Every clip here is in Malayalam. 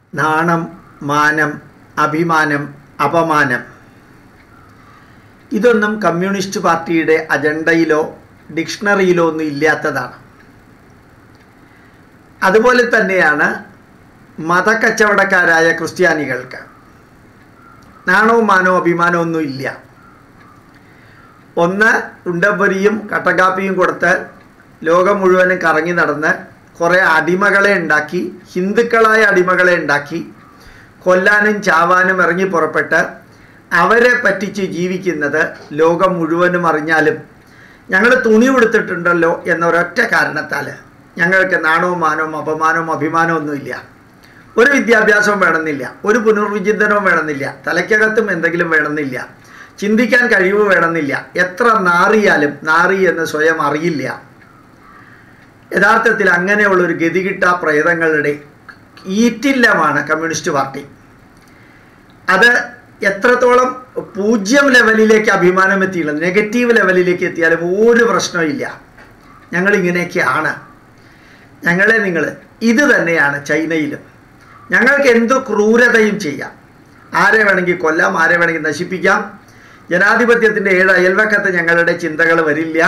നാണം മാനം അഭിമാനം അപമാനം ഇതൊന്നും കമ്മ്യൂണിസ്റ്റ് പാർട്ടിയുടെ അജണ്ടയിലോ ഡിക്ഷണറിയിലോ ഒന്നും ഇല്ലാത്തതാണ് അതുപോലെ തന്നെയാണ് മതക്കച്ചവടക്കാരായ ക്രിസ്ത്യാനികൾക്ക് നാണവും മാനവും അഭിമാനവും ഒന്നും ഇല്ല ഒന്ന് ഉണ്ടപ്പൊരിയും കട്ടക്കാപ്പിയും കൊടുത്ത് ലോകം മുഴുവനും കറങ്ങി നടന്ന് കുറേ അടിമകളെ ഉണ്ടാക്കി ഹിന്ദുക്കളായ അടിമകളെ ഉണ്ടാക്കി കൊല്ലാനും ചാവാനും ഇറങ്ങി പുറപ്പെട്ട് അവരെ പറ്റിച്ച് ജീവിക്കുന്നത് ലോകം മുഴുവനും അറിഞ്ഞാലും ഞങ്ങൾ തുണി കൊടുത്തിട്ടുണ്ടല്ലോ എന്നൊരൊറ്റ കാരണത്താൽ ഞങ്ങൾക്ക് നാണവും മാനവും അപമാനവും അഭിമാനവും ഒന്നുമില്ല ഒരു വിദ്യാഭ്യാസവും വേണമെന്നില്ല ഒരു പുനർവിചിന്തനവും വേണമെന്നില്ല തലയ്ക്കകത്തും എന്തെങ്കിലും വേണമെന്നില്ല ചിന്തിക്കാൻ കഴിവ് വേണമെന്നില്ല എത്ര നാറിയാലും നാറി എന്ന് സ്വയം അറിയില്ല യഥാർത്ഥത്തിൽ അങ്ങനെയുള്ളൊരു ഗതികിട്ട പ്രേതങ്ങളുടെ ഈറ്റില്ലമാണ് കമ്മ്യൂണിസ്റ്റ് പാർട്ടി അത് എത്രത്തോളം പൂജ്യം ലെവലിലേക്ക് അഭിമാനം എത്തിയില്ല നെഗറ്റീവ് ലെവലിലേക്ക് എത്തിയാലും ഒരു പ്രശ്നമില്ല ഞങ്ങളിങ്ങനെയൊക്കെയാണ് ഞങ്ങളെ നിങ്ങൾ ഇത് തന്നെയാണ് ചൈനയിലും ഞങ്ങൾക്ക് എന്തു ക്രൂരതയും ചെയ്യാം ആരെ വേണമെങ്കിൽ കൊല്ലാം ആരെ വേണമെങ്കിൽ നശിപ്പിക്കാം ജനാധിപത്യത്തിൻ്റെ ഏഴ് അയൽവക്കത്ത് ഞങ്ങളുടെ ചിന്തകൾ വരില്ല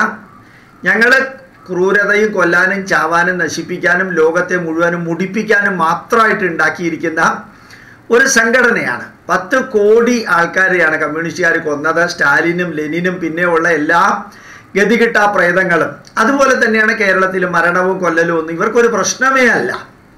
ഞങ്ങൾ ക്രൂരതയും കൊല്ലാനും ചാവാനും നശിപ്പിക്കാനും ലോകത്തെ മുഴുവനും മുടിപ്പിക്കാനും മാത്രമായിട്ട് ഉണ്ടാക്കിയിരിക്കുന്ന ഒരു സംഘടനയാണ് പത്ത് കോടി ആൾക്കാരെയാണ് കമ്മ്യൂണിസ്റ്റുകാർ കൊന്നത് സ്റ്റാലിനും ലെനിനും പിന്നെയുള്ള എല്ലാ ഗതികിട്ട പ്രേതങ്ങളും അതുപോലെ തന്നെയാണ് കേരളത്തിൽ മരണവും കൊല്ലലും ഒന്നും ഇവർക്കൊരു പ്രശ്നമേ അല്ല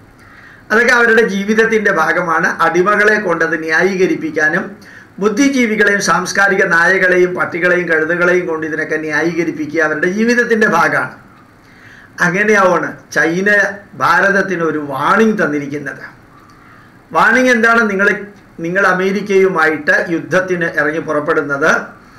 അതൊക്കെ അവരുടെ ജീവിതത്തിൻ്റെ ഭാഗമാണ് അടിമകളെ കൊണ്ടത് ന്യായീകരിപ്പിക്കാനും ബുദ്ധിജീവികളെയും സാംസ്കാരിക നായകളെയും പട്ടികളെയും കഴുതുകളെയും കൊണ്ട് ഇതിനൊക്കെ ന്യായീകരിപ്പിക്കുക അവരുടെ ജീവിതത്തിൻ്റെ ഭാഗമാണ് അങ്ങനെയാവാണ് ചൈന ഭാരതത്തിന് ഒരു വാണിംഗ് തന്നിരിക്കുന്നത് വാണിംഗ് എന്താണ് നിങ്ങൾ നിങ്ങൾ അമേരിക്കയുമായിട്ട് യുദ്ധത്തിന് ഇറങ്ങി പുറപ്പെടുന്നത്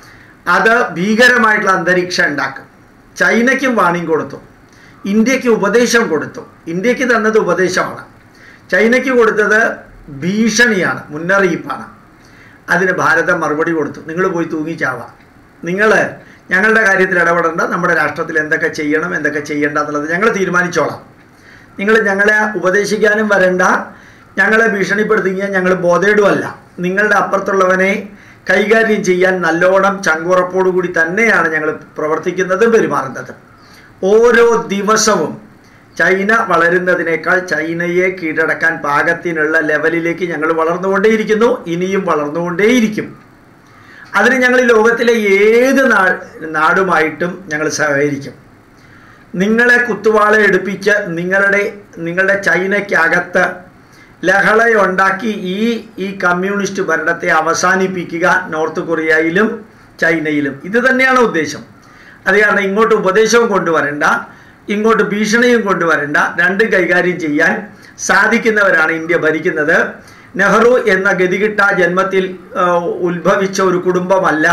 അത് ഭീകരമായിട്ടുള്ള അന്തരീക്ഷം ഉണ്ടാക്കും ചൈനയ്ക്കും വാണിംഗ് കൊടുത്തു ഇന്ത്യക്ക് ഉപദേശം കൊടുത്തു ഇന്ത്യക്ക് തന്നത് ഉപദേശമാണ് ചൈനയ്ക്ക് കൊടുത്തത് ഭീഷണിയാണ് മുന്നറിയിപ്പാണ് അതിന് ഭാരതം മറുപടി കൊടുത്തു നിങ്ങൾ പോയി തൂങ്ങിച്ചാവാം നിങ്ങൾ ഞങ്ങളുടെ കാര്യത്തിൽ ഇടപെടേണ്ട നമ്മുടെ രാഷ്ട്രത്തിൽ എന്തൊക്കെ ചെയ്യണം എന്തൊക്കെ ചെയ്യേണ്ട എന്നുള്ളത് ഞങ്ങൾ തീരുമാനിച്ചോളാം നിങ്ങൾ ഞങ്ങളെ ഉപദേശിക്കാനും വരണ്ട ഞങ്ങളെ ഭീഷണിപ്പെടുത്തിക്കാൻ ഞങ്ങൾ ബോധേടുമല്ല നിങ്ങളുടെ അപ്പുറത്തുള്ളവനെ കൈകാര്യം ചെയ്യാൻ നല്ലോണം ചങ്കുറപ്പോടുകൂടി തന്നെയാണ് ഞങ്ങൾ പ്രവർത്തിക്കുന്നതും പെരുമാറുന്നതും ഓരോ ദിവസവും ചൈന വളരുന്നതിനേക്കാൾ ചൈനയെ കീഴടക്കാൻ പാകത്തിനുള്ള ലെവലിലേക്ക് ഞങ്ങൾ വളർന്നുകൊണ്ടേയിരിക്കുന്നു ഇനിയും വളർന്നുകൊണ്ടേയിരിക്കും അതിന് ഞങ്ങൾ ഈ ലോകത്തിലെ ഏത് നാ നാടുമായിട്ടും ഞങ്ങൾ സഹകരിക്കും നിങ്ങളെ കുത്തുവാള എടുപ്പിച്ച് നിങ്ങളുടെ നിങ്ങളുടെ ചൈനയ്ക്കകത്ത് ലഹളയുണ്ടാക്കി ഈ ഈ കമ്മ്യൂണിസ്റ്റ് ഭരണത്തെ അവസാനിപ്പിക്കുക നോർത്ത് കൊറിയയിലും ചൈനയിലും ഇത് തന്നെയാണ് ഉദ്ദേശം അത് കാരണം ഇങ്ങോട്ട് ഉപദേശവും കൊണ്ടുവരണ്ട ഇങ്ങോട്ട് ഭീഷണിയും കൊണ്ടുവരണ്ട രണ്ടും കൈകാര്യം ചെയ്യാൻ സാധിക്കുന്നവരാണ് ഇന്ത്യ ഭരിക്കുന്നത് നെഹ്റു എന്ന ഗതികിട്ട ജന്മത്തിൽ ആ, ഉത്ഭവിച്ച ഒരു കുടുംബമല്ല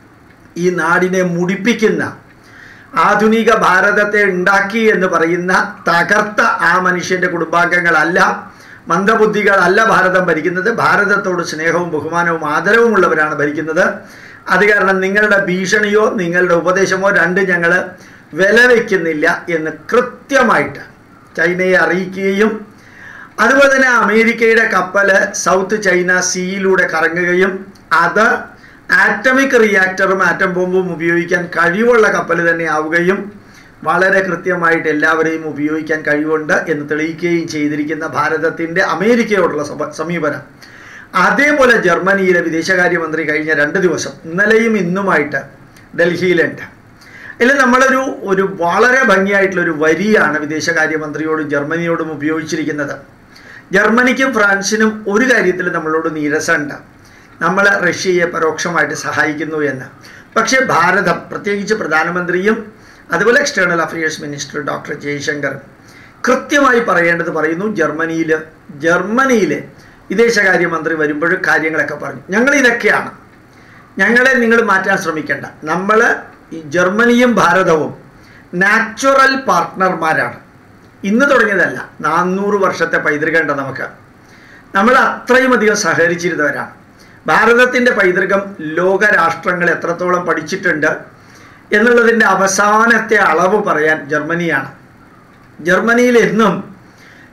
ഈ നാടിനെ മുടിപ്പിക്കുന്ന ആധുനിക ഭാരതത്തെ ഉണ്ടാക്കി എന്ന് പറയുന്ന തകർത്ത ആ മനുഷ്യൻ്റെ കുടുംബാംഗങ്ങളല്ല മന്ദബുദ്ധികളല്ല ഭാരതം ഭരിക്കുന്നത് ഭാരതത്തോട് സ്നേഹവും ബഹുമാനവും ആദരവും ഉള്ളവരാണ് ഭരിക്കുന്നത് അത് കാരണം നിങ്ങളുടെ ഭീഷണിയോ നിങ്ങളുടെ ഉപദേശമോ രണ്ടും ഞങ്ങൾ വില വയ്ക്കുന്നില്ല എന്ന് കൃത്യമായിട്ട് ചൈനയെ അറിയിക്കുകയും അതുപോലെ തന്നെ അമേരിക്കയുടെ കപ്പൽ സൗത്ത് ചൈന സീയിലൂടെ കറങ്ങുകയും അത് ആറ്റമിക് റിയാക്ടറും ആറ്റം ബോംബും ഉപയോഗിക്കാൻ കഴിവുള്ള കപ്പൽ തന്നെ ആവുകയും വളരെ കൃത്യമായിട്ട് എല്ലാവരെയും ഉപയോഗിക്കാൻ കഴിവുണ്ട് എന്ന് തെളിയിക്കുകയും ചെയ്തിരിക്കുന്ന ഭാരതത്തിൻ്റെ അമേരിക്കയോടുള്ള സമ- സമീപനം അതേപോലെ ജർമ്മനിയിലെ വിദേശകാര്യമന്ത്രി കഴിഞ്ഞ രണ്ട് ദിവസം ഇന്നലെയും ഇന്നുമായിട്ട് ഡൽഹിയിലുണ്ട് ഇതിൽ നമ്മളൊരു ഒരു വളരെ ഭംഗിയായിട്ടുള്ള ഒരു വരിയാണ് വിദേശകാര്യമന്ത്രിയോടും ജർമ്മനിയോടും ഉപയോഗിച്ചിരിക്കുന്നത് ജർമ്മനിക്കും ഫ്രാൻസിനും ഒരു കാര്യത്തിൽ നമ്മളോട് നീരസമുണ്ട് നമ്മൾ റഷ്യയെ പരോക്ഷമായിട്ട് സഹായിക്കുന്നു എന്ന് പക്ഷേ ഭാരതം പ്രത്യേകിച്ച് പ്രധാനമന്ത്രിയും അതുപോലെ external affairs minister doctor Jaishankar കൃത്യമായി പറയേണ്ടത് പറയുന്നു ജർമ്മനിയിൽ ജർമ്മനിയിലെ വിദേശകാര്യമന്ത്രി വരുമ്പോഴും കാര്യങ്ങളൊക്കെ പറഞ്ഞു ഞങ്ങൾ ഇതൊക്കെയാണ് ഞങ്ങളെ നിങ്ങൾ മാറ്റാൻ ശ്രമിക്കേണ്ട നമ്മൾ ഈ ജർമ്മനിയും ഭാരതവും നാച്ചുറൽ പാർട്ട്ണർമാരാണ് ഇന്ന് തുടങ്ങിയതല്ല നാനൂറ് വർഷത്തെ പൈതൃകമുണ്ട് നമുക്ക് നമ്മൾ അത്രയും അധികം സഹകരിച്ചിരുന്നവരാണ് ഭാരതത്തിൻ്റെ പൈതൃകം ലോക രാഷ്ട്രങ്ങൾ എത്രത്തോളം പഠിച്ചിട്ടുണ്ട് എന്നുള്ളതിൻ്റെ അവസാനത്തെ അളവ് പറയാൻ ജർമ്മനിയാണ് ജർമ്മനിയിൽ എന്നും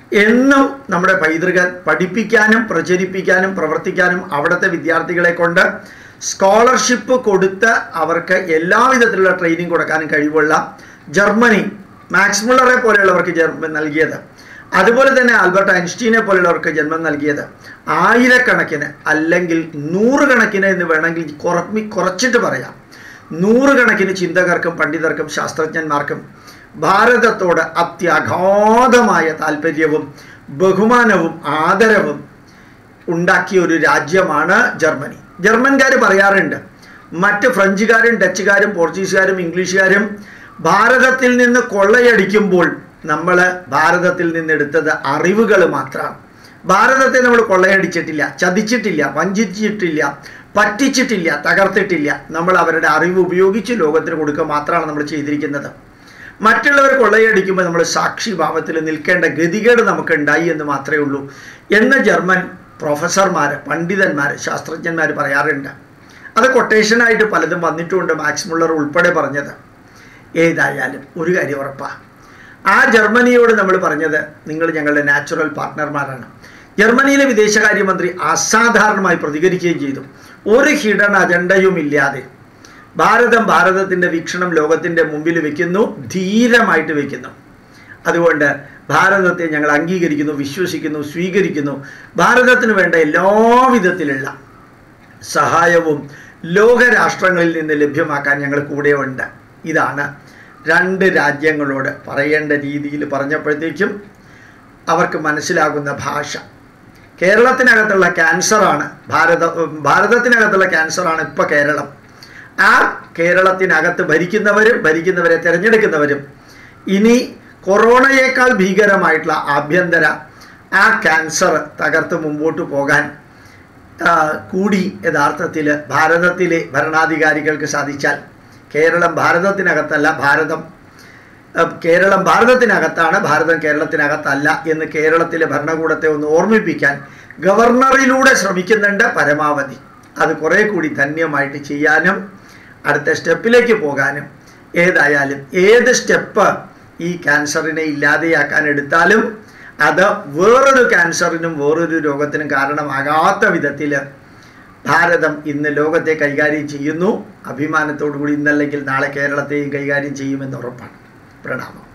എന്നും നമ്മുടെ പൈതൃക പഠിപ്പിക്കാനും പ്രചരിപ്പിക്കാനും പ്രവർത്തിക്കാനും അവിടുത്തെ വിദ്യാർത്ഥികളെ കൊണ്ട് സ്കോളർഷിപ്പ് കൊടുത്ത് അവർക്ക് എല്ലാവിധത്തിലുള്ള ട്രെയിനിങ് കൊടുക്കാനും കഴിവുള്ള ജർമ്മനി മാക്സ് മുള്ളറെ പോലെയുള്ളവർക്ക് ജർമ്മൻ നൽകിയത് അതുപോലെ തന്നെ ആൽബർട്ട് ഐൻസ്റ്റീനെ പോലെയുള്ളവർക്ക് ജന്മം നൽകിയത് ആയിരക്കണക്കിന് അല്ലെങ്കിൽ നൂറുകണക്കിന് എന്ന് വേണമെങ്കിൽ കുറപ്പി കുറച്ചിട്ട് പറയാം നൂറുകണക്കിന് ചിന്തകർക്കും പണ്ഡിതർക്കും ശാസ്ത്രജ്ഞന്മാർക്കും ഭാരതത്തോട് അത്യഗാധമായ താല്പര്യവും ബഹുമാനവും ആദരവും ഉണ്ടാക്കിയ ഒരു രാജ്യമാണ് ജർമ്മനി ജർമ്മൻകാർ പറയാറുണ്ട് മറ്റ് ഫ്രഞ്ചുകാരും ഡച്ചുകാരും പോർച്ചുഗീസുകാരും ഇംഗ്ലീഷുകാരും ഭാരതത്തിൽ നിന്ന് കൊള്ളയടിക്കുമ്പോൾ നമ്മൾ ഭാരതത്തിൽ നിന്ന് എടുത്തത് അറിവുകൾ മാത്രമാണ് ഭാരതത്തെ നമ്മൾ കൊള്ളയടിച്ചിട്ടില്ല ചതിച്ചിട്ടില്ല വഞ്ചിച്ചിട്ടില്ല പറ്റിച്ചിട്ടില്ല തകർത്തിട്ടില്ല നമ്മൾ അവരുടെ അറിവ് ഉപയോഗിച്ച് ലോകത്തിന് കൊടുക്കുക മാത്രമാണ് നമ്മൾ ചെയ്തിരിക്കുന്നത് മറ്റുള്ളവർ കൊള്ളയടിക്കുമ്പോൾ നമ്മൾ സാക്ഷിഭാവത്തിൽ നിൽക്കേണ്ട ഗതികേട് നമുക്ക് ഉണ്ടായി എന്ന് മാത്രമേ ഉള്ളൂ എന്ന് ജർമ്മൻ പ്രൊഫസർമാർ പണ്ഡിതന്മാർ ശാസ്ത്രജ്ഞന്മാർ പറയാറുണ്ട് അത് കൊട്ടേഷനായിട്ട് പലതും വന്നിട്ടുമുണ്ട് മാക്സ് മുള്ളർ ഉൾപ്പെടെ പറഞ്ഞത് ഏതായാലും ഒരു കാര്യം ഉറപ്പാണ് ആ ജർമ്മനിയോട് നമ്മൾ പറഞ്ഞത് നിങ്ങൾ ഞങ്ങളുടെ നാച്ചുറൽ പാർട്ട്ണർമാരാണ് ജർമ്മനിയിലെ വിദേശകാര്യമന്ത്രി അസാധാരണമായി പ്രതികരിക്കുകയും ചെയ്തു ഒരു ഹിഡൻ അജണ്ടയും ഇല്ലാതെ ഭാരതം ഭാരതത്തിൻ്റെ വീക്ഷണം ലോകത്തിൻ്റെ മുമ്പിൽ വെക്കുന്നു ധീരമായിട്ട് വെക്കുന്നു അതുകൊണ്ട് ഭാരതത്തെ ഞങ്ങൾ അംഗീകരിക്കുന്നു വിശ്വസിക്കുന്നു സ്വീകരിക്കുന്നു ഭാരതത്തിന് വേണ്ട എല്ലാവിധത്തിലുള്ള സഹായവും ലോകരാഷ്ട്രങ്ങളിൽ നിന്ന് ലഭ്യമാക്കാൻ ഞങ്ങൾ കൂടെ ഉണ്ട് ഇതാണ് രണ്ട് രാജ്യങ്ങളോട് പറയേണ്ട രീതിയിൽ പറഞ്ഞപ്പോഴത്തേക്കും അവർക്ക് മനസ്സിലാകുന്ന ഭാഷ കേരളത്തിനകത്തുള്ള ക്യാൻസറാണ് ഭാരത ഭാരതത്തിനകത്തുള്ള ക്യാൻസറാണ് ഇപ്പോൾ കേരളം ആ കേരളത്തിനകത്ത് ഭരിക്കുന്നവരും ഭരിക്കുന്നവരെ തിരഞ്ഞെടുക്കുന്നവരും ഇനി കൊറോണയേക്കാൾ ഭീകരമായിട്ടുള്ള ആഭ്യന്തര ആ ക്യാൻസർ തകർത്ത് മുമ്പോട്ട് പോകാൻ ആ, കൂടി യഥാർത്ഥത്തിൽ ഭാരതത്തിലെ ഭരണാധികാരികൾക്ക് സാധിച്ചാൽ കേരളം ഭാരതത്തിനകത്തല്ല ഭാരതം ആ, കേരളം ഭാരതത്തിനകത്താണ് ഭാരതം കേരളത്തിനകത്തല്ല എന്ന് കേരളത്തിലെ ഭരണകൂടത്തെ ഒന്ന് ഓർമ്മിപ്പിക്കാൻ ഗവർണറിലൂടെ ശ്രമിക്കുന്നുണ്ട് പരമാവധി അത് കുറേ കൂടി ധന്യമായിട്ട് ചെയ്യാനും അടുത്ത സ്റ്റെപ്പിലേക്ക് പോകാനും ഏതായാലും ഏത് സ്റ്റെപ്പ് ഈ ക്യാൻസറിനെ ഇല്ലാതെയാക്കാൻ എടുത്താലും അത് വേറൊരു ക്യാൻസറിനും വേറൊരു രോഗത്തിനും കാരണമാകാത്ത വിധത്തിൽ ഭാരതം ഇന്ന് ലോകത്തെ കൈകാര്യം ചെയ്യുന്നു അഭിമാനത്തോടു കൂടി ഇന്നല്ലെങ്കിൽ നാളെ കേരളത്തെയും കൈകാര്യം ചെയ്യുമെന്ന് ഉറപ്പാണ് പ്രണാമം